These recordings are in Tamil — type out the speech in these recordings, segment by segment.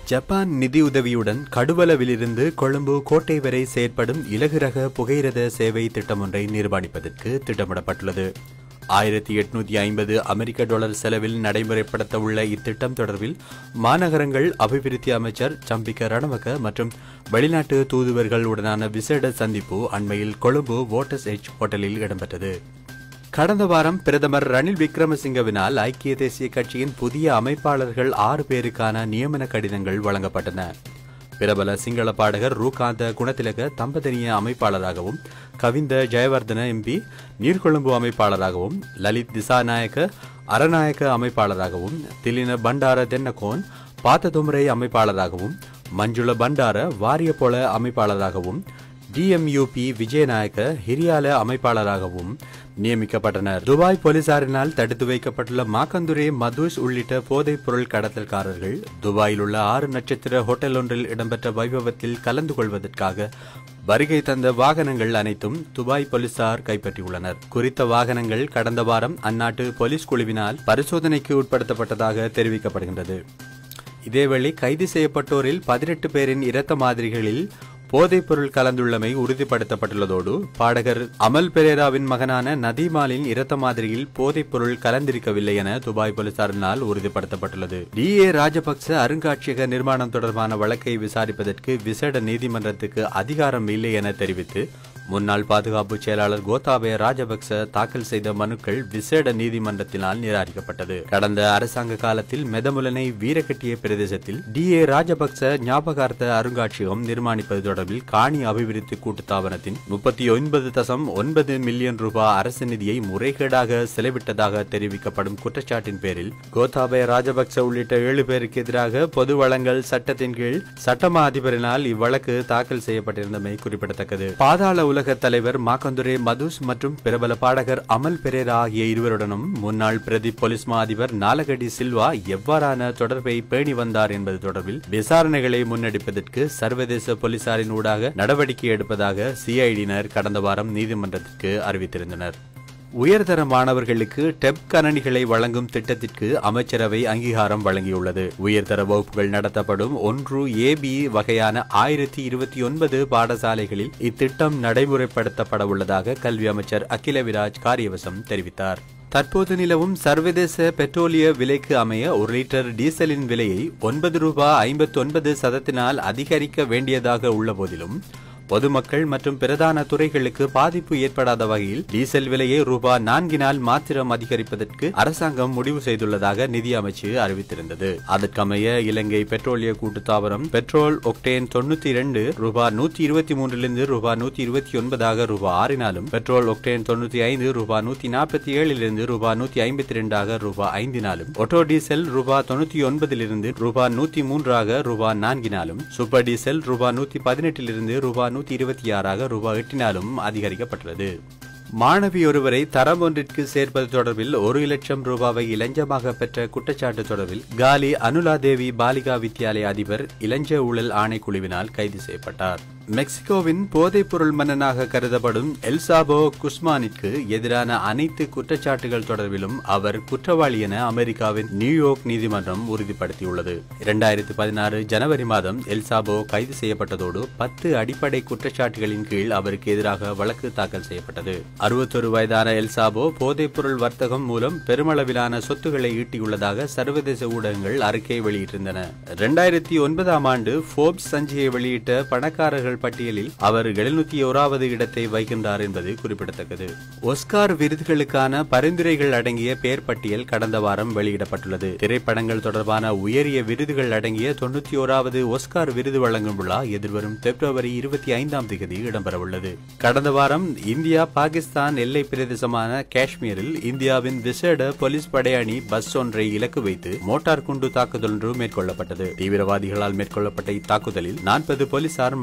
ஜப்பான் நிதியுதவியுடன் கடுவலவிலிருந்து கொழும்பு கோட்டை வரை செயற்படும் இலகுரக புகையிரத சேவை திட்டம் ஒன்றை நிர்மாணிப்பதற்கு திட்டமிடப்பட்டுள்ளது ஆயிரத்தி எட்நூத்தி ஐம்பது அமெரிக்க டாலர் செலவில் நடைமுறைப்படுத்த உள்ள இத்திட்டம் தொடர்பில் மாநகரங்கள் அபிவிருத்தி அமைச்சர் சம்பிக்க ரணவக மற்றும் வெளிநாட்டு தூதுவர்கள் உடனான விசேட சந்திப்பு அண்மையில் கொழும்பு வோட்டர்ஸ் எச் ஹோட்டலில் இடம்பெற்றது கடந்த வாரம் பிரதமர் ரணில் விக்ரமசிங்கவினால் ஐக்கிய தேசிய கட்சியின் புதிய அமைப்பாளர்கள் ஆறு பேருக்கான நியமன கடிதங்கள் வழங்கப்பட்டன பிரபல சிங்கள பாடகர் ரூகாந்த குணத்திலக தம்பதனிய அமைப்பாளராகவும் கவிந்த ஜெயவர்தன எம்பி நீர்கொழும்பு அமைப்பாளராகவும் லலித் திசாநாயக்க அரநாயக்க அமைப்பாளராகவும் திலின பண்டார தென்னகோன் பாத்ததுமுறை அமைப்பாளராகவும் மஞ்சுள பண்டார வாரியபொல அமைப்பாளராகவும் டிஎம்யூபி விஜயநாயக்க ஹிரியால அமைப்பாளராகவும் நியமிக்கப்பட்டனர் துபாய் போலீசாரினால் தடுத்து வைக்கப்பட்டுள்ள மாக்கந்துரே மதுஷ் உள்ளிட்ட போதைப் பொருள் கடத்தல்காரர்கள் துபாயில் உள்ள ஆறு நட்சத்திர ஹோட்டல் ஒன்றில் இடம்பெற்ற வைபவத்தில் கலந்து கொள்வதற்காக வருகை தந்த வாகனங்கள் அனைத்தும் துபாய் போலீசார் கைப்பற்றியுள்ளனர் குறித்த வாகனங்கள் கடந்த வாரம் அந்நாட்டு போலீஸ் குழுவினால் பரிசோதனைக்கு உட்படுத்தப்பட்டதாக தெரிவிக்கப்படுகின்றது இதேவேளை கைது செய்யப்பட்டோரில் பதினெட்டு பேரின் இரத்த மாதிரிகளில் போதைப்பொருள் கலந்துள்ளமை உறுதிப்படுத்தப்பட்டுள்ளதோடு பாடகர் அமல் பெரேராவின் மகனான நதீமாலின் இரத்த மாதிரியில் போதைப்பொருள் கலந்திருக்கவில்லை என துபாய் போலீசாரினால் உறுதிப்படுத்தப்பட்டுள்ளது டி ஏ ராஜபக்ச அருங்காட்சியக நிர்மாணம் தொடர்பான வழக்கை விசாரிப்பதற்கு விசேட நீதிமன்றத்துக்கு அதிகாரம் இல்லை என தெரிவித்து முன்னாள் பாதுகாப்பு செயலாளர் கோத்தாபய ராஜபக்ச தாக்கல் செய்த மனுக்கள் விசேட நீதிமன்றத்தினால் நிராகரிக்கப்பட்டது கடந்த அரசாங்க காலத்தில் மெதமுலனை வீரக்கட்டிய பிரதேசத்தில் டி ஏ ராஜபக்ச ஞாபகார்த்த அருங்காட்சியகம் நிர்மாணிப்பது தொடர்பில் காணி அபிவிருத்தி கூட்டுத்தாபனத்தின் முப்பத்தி ஒன்பது தசம் ஒன்பது மில்லியன் ரூபாய் அரசு நிதியை முறைகேடாக செலவிட்டதாக தெரிவிக்கப்படும் குற்றச்சாட்டின் பேரில் கோத்தாபய ராஜபக்ச உள்ளிட்ட ஏழு பேருக்கு எதிராக பொது வளங்கள் சட்டத்தின் கீழ் சட்டமா அதிபரினால் இவ்வழக்கு தாக்கல் செய்யப்பட்டிருந்தமை குறிப்பிடத்தக்கது பாதாள உலக தலைவர் மாக்கந்துரே மதுஷ் மற்றும் பிரபல பாடகர் அமல் பெரேரா ஆகிய இருவருடனும் முன்னாள் பிரதி போலீஸ் மா அதிபர் நாலகடி சில்வா எவ்வாறான தொடர்பை பேணி வந்தார் என்பது தொடர்பில் விசாரணைகளை முன்னெடுப்பதற்கு சர்வதேச போலீசாரின் ஊடாக நடவடிக்கை எடுப்பதாக சிஐடியினர் கடந்த வாரம் நீதிமன்றத்திற்கு அறிவித்திருந்தனர் உயர்தர மாணவர்களுக்கு டெப் கணனிகளை வழங்கும் திட்டத்திற்கு அமைச்சரவை அங்கீகாரம் வழங்கியுள்ளது உயர்தர வகுப்புகள் நடத்தப்படும் ஒன்று ஏபி வகையான ஆயிரத்தி இருபத்தி ஒன்பது பாடசாலைகளில் இத்திட்டம் நடைமுறைப்படுத்தப்பட உள்ளதாக கல்வி அமைச்சர் அகில விராஜ் காரியவசம் தெரிவித்தார் தற்போது நிலவும் சர்வதேச பெட்ரோலிய விலைக்கு அமைய ஒரு லிட்டர் டீசலின் விலையை ஒன்பது ரூபாய் ஐம்பத்தி ஒன்பது சதத்தினால் அதிகரிக்க வேண்டியதாக உள்ள போதிலும் பொதுமக்கள் மற்றும் பிரதான துறைகளுக்கு பாதிப்பு ஏற்படாத வகையில் டீசல் விலையை ரூபாய் நான்கினால் மாத்திரம் அதிகரிப்பதற்கு அரசாங்கம் முடிவு செய்துள்ளதாக நிதி அமைச்சு அறிவித்திருந்தது அதற்கமைய இலங்கை பெட்ரோலிய கூட்டுத்தாபனம் பெட்ரோல் ஒக்டேன் தொண்ணூத்தி இரண்டு ரூபாய் நூத்தி இருபத்தி மூன்றிலிருந்து ரூபாய் நூத்தி இருபத்தி ஒன்பதாக ரூபாய் ஆறினாலும் பெட்ரோல் ஒக்டேன் தொண்ணூத்தி ஐந்து ரூபாய் நூத்தி நாற்பத்தி ஏழிலிருந்து ரூபாய் நூத்தி ஐம்பத்தி இரண்டாக ரூபாய் ஐந்தினாலும் ஒட்டோ டீசல் ரூபாய் தொண்ணூத்தி ஒன்பதிலிருந்து ரூபாய் நூத்தி மூன்றாக ரூபாய் நான்கினாலும் சூப்பர் டீசல் ரூபாய் நூத்தி பதினெட்டிலிருந்து ரூபாய் நூத்தி இருபத்தி ஆறாக ரூபாய் எட்டினாலும் அதிகரிக்கப்பட்டுள்ளது மாணவி ஒருவரை தரம் ஒன்றிற்கு சேர்ப்பது தொடர்பில் ஒரு லட்சம் ரூபாவை இளஞ்சமாக பெற்ற குற்றச்சாட்டு தொடர்பில் காலி அனுலா தேவி பாலிகா வித்யாலய அதிபர் இளஞ்ச ஊழல் ஆணைக்குழுவினால் கைது செய்யப்பட்டார் மெக்சிகோவின் போதைப்பொருள் மன்னனாக கருதப்படும் எல்சாபோ குஸ்மானிற்கு எதிரான அனைத்து குற்றச்சாட்டுகள் தொடர்பிலும் அவர் குற்றவாளி என அமெரிக்காவின் நியூயார்க் நீதிமன்றம் உறுதிப்படுத்தியுள்ளது இரண்டாயிரத்தி பதினாறு ஜனவரி மாதம் எல்சாபோ கைது செய்யப்பட்டதோடு பத்து அடிப்படை குற்றச்சாட்டுகளின் கீழ் அவருக்கு எதிராக வழக்கு தாக்கல் செய்யப்பட்டது அறுபத்தொரு வயதான எல்சாபோ போதைப்பொருள் வர்த்தகம் மூலம் பெருமளவிலான சொத்துக்களை ஈட்டியுள்ளதாக சர்வதேச ஊடகங்கள் அறிக்கை வெளியிட்டிருந்தன இரண்டாயிரத்தி ஒன்பதாம் ஆண்டு போர்ப்ஸ் சஞ்சியை வெளியிட்ட பணக்காரர்கள் பட்டியலில் அவர் எழுநூத்தி ஓராவது இடத்தை வைக்கின்றார் என்பது குறிப்பிடத்தக்கது ஒஸ்கார் விருதுகளுக்கான பரிந்துரைகள் அடங்கிய பெயர் பட்டியல் கடந்த வாரம் வெளியிடப்பட்டுள்ளது திரைப்படங்கள் தொடர்பான உயரிய விருதுகள் அடங்கிய தொண்ணூத்தி ஓராவது ஒஸ்கார் விருது வழங்கும் விழா எதிர்வரும் பிப்ரவரி இருபத்தி ஐந்தாம் தேதி இடம்பெறவுள்ளது கடந்த வாரம் இந்தியா பாகிஸ்தான் எல்லை பிரதேசமான காஷ்மீரில் இந்தியாவின் விசேட போலீஸ் படையணி பஸ் ஒன்றை இலக்கு வைத்து மோட்டார் குண்டு தாக்குதல் ஒன்று மேற்கொள்ளப்பட்டது தீவிரவாதிகளால் மேற்கொள்ளப்பட்ட இத்தாக்குதலில் நாற்பது போலீசார் மரணமடைந்தனர்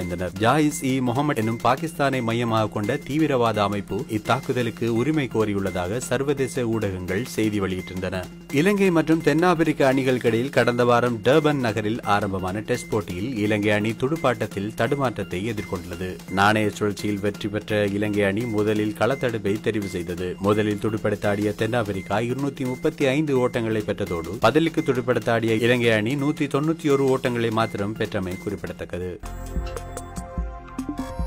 உயிரிழந்தனர் ஜாயிஸ் இ முகமது எனும் பாகிஸ்தானை மையமாக கொண்ட தீவிரவாத அமைப்பு இத்தாக்குதலுக்கு உரிமை கோரியுள்ளதாக சர்வதேச ஊடகங்கள் செய்தி வெளியிட்டிருந்தன இலங்கை மற்றும் தென்னாப்பிரிக்க அணிகளுக்கிடையில் கடந்த வாரம் டர்பன் நகரில் ஆரம்பமான டெஸ்ட் போட்டியில் இலங்கை அணி துடுப்பாட்டத்தில் தடுமாற்றத்தை எதிர்கொண்டுள்ளது நாணய சுழற்சியில் வெற்றி பெற்ற இலங்கை அணி முதலில் களத்தடுப்பை தெரிவு செய்தது முதலில் துடுப்படுத்தாடிய தென்னாப்பிரிக்கா இருநூத்தி முப்பத்தி ஐந்து ஓட்டங்களை பெற்றதோடு பதிலுக்கு துடுப்படுத்தாடிய இலங்கை அணி நூத்தி தொண்ணூத்தி ஒரு ஓட்டங்களை மாத்திரம் பெற்றமை குறிப்பிடத்தக்கது